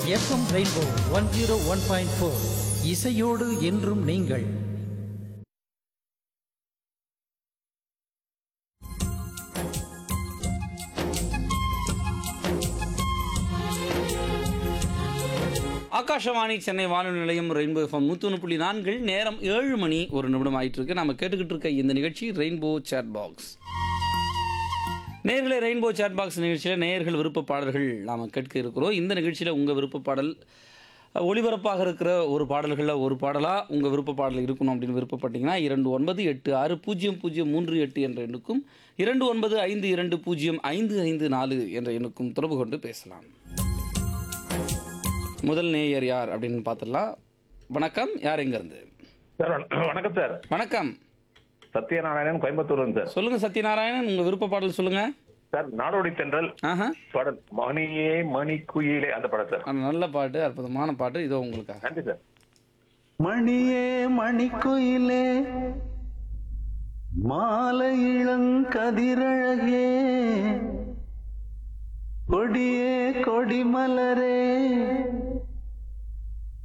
FM rainbow one zero one point four இசையோடு என்றும் நீங்கள் ஆகாஷவாணி சென்னை வானொலி நிலையம் ரெயின்போ எஃப்எம் நூற்றி புள்ளி நான்கில் நேரம் ஏழு மணி ஒரு நிமிடம் ஆயிட்டு இருக்கு நம்ம கேட்டுக்கிட்டு இருக்க இந்த நிகழ்ச்சி ரெயின்போ சேட் பாக்ஸ் நேர்களே ரெயின்போ சேட் பாக்ஸ் நிகழ்ச்சியில் நேயர்கள் விருப்ப பாடல்கள் நாம் கேட்க இருக்கிறோம் இந்த நிகழ்ச்சியில் உங்கள் விருப்ப பாடல் அஹ், ஒளிபரப்பாக இருக்கிற ஒரு பாடல்களில் ஒரு பாடலாக உங்கள் விருப்ப பாடல் இருக்கணும் அப்படின்னு விருப்பப்பட்டீங்கன்னா இரண்டு ஒன்பது எட்டு ஆறு பூஜ்ஜியம் பூஜ்ஜியம் மூன்று எட்டு என்ற எண்ணுக்கும் இரண்டு ஒன்பது ஐந்து இரண்டு பூஜ்ஜியம் ஐந்து ஐந்து நாலு என்ற எண்ணுக்கும் தொடர்பு கொண்டு பேசலாம் முதல் நேயர் யார் அப்படின்னு பார்த்துடலாம் வணக்கம் யார் எங்கேருந்து சார் வண- வணக்கம் சார் வணக்கம் சத்யநாராயணன் கோயம்புத்தூர் சார் சொல்லுங்க சத்யநாராயணன் உங்க விருப்ப பாடல் சொல்லுங்க சார் நாடோடி தென்றல் ஆஹா பாடல் மணியே மணிக்குயிலே அந்த படம் சார் அது நல்ல பாட்டு அற்புதமான பாட்டு இதோ உங்களுக்காக நன்றி சார் மணியே மணிக்குயிலே மாலை இளங்கதிரழகே கொடியே கொடிமலரே